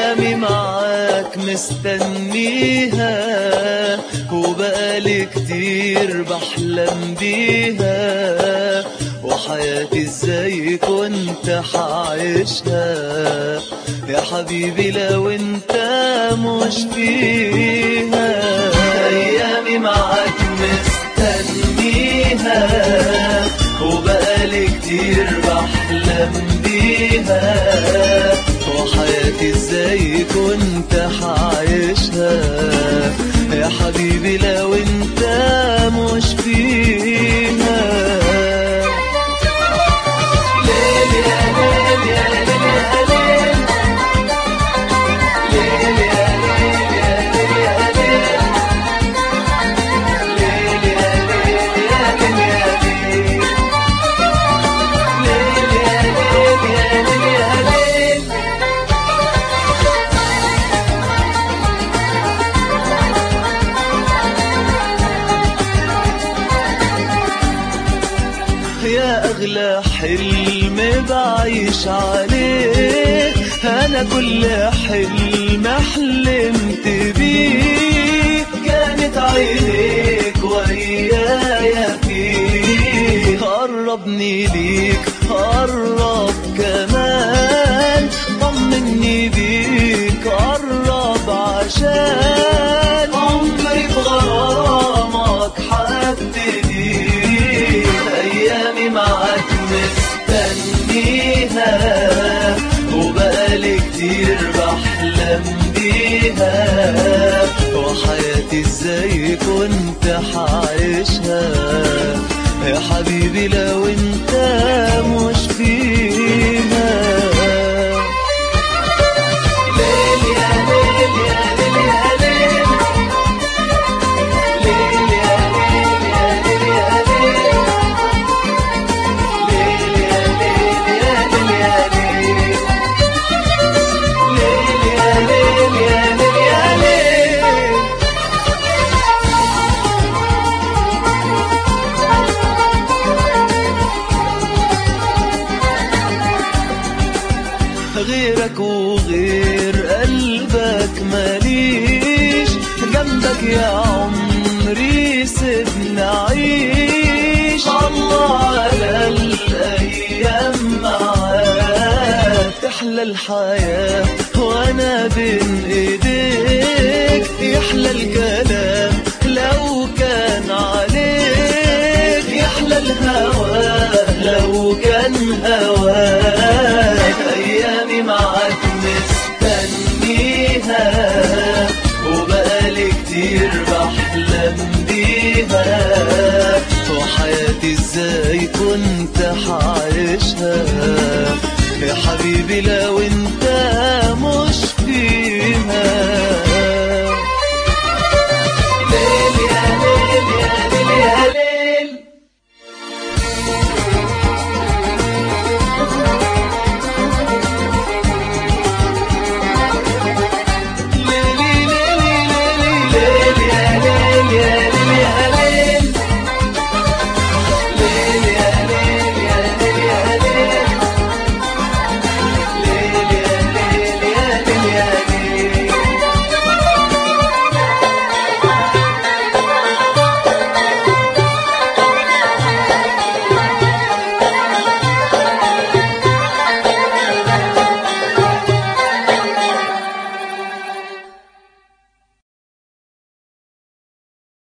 ايامي معاك مستنيها وبقالي كتير بحلم بيها وحياتي ازاي كنت حعيشها يا حبيبي لو انت مش فيها ايامي معاك مستنيها وبقالي كتير بحلم بيها وحياتي ازاي كنت حعيشها يا حبيبي لو انت مش فيها ليل يا ليل يا ليل يا ليل ليل يا ليل يا ليل يا ليل ليل يا ليل يا ليل يا ليل ليل يا ليل يا ليل يا ليل يا أغلى حلم بعيش عليه أنا كل حلم حلمت بيه كانت عينيك ويايا فيه قربني ليك قرب كمان طمني بيك قرب عشان عمري بغرامك حبتني ايامي معاك مستنيها وبقالي كتير بحلم بيها وحياتي ازاي كنت حعيشها يا حبيبي لو انت مش فيها ليل يا ليل يا ليل يا ليل ليل يا ليل يا ليل يا ليل ليل يا ليل يا ليل يا ليل ليل يا ليل يا ليل يا ليل غيرك وغير قلبك ماليش جنبك يا عمري سيبني عيش الله على الايام معاك تحلى الحياه وانا بين ايديك يحلى الكلام لو كان عليك يحلى الهوى لو كان هواك ايامي معاك مستنيها وبقالي كتير بحلم بيها وحياتي ازاي كنت حعيشها يا حبيبي لو انت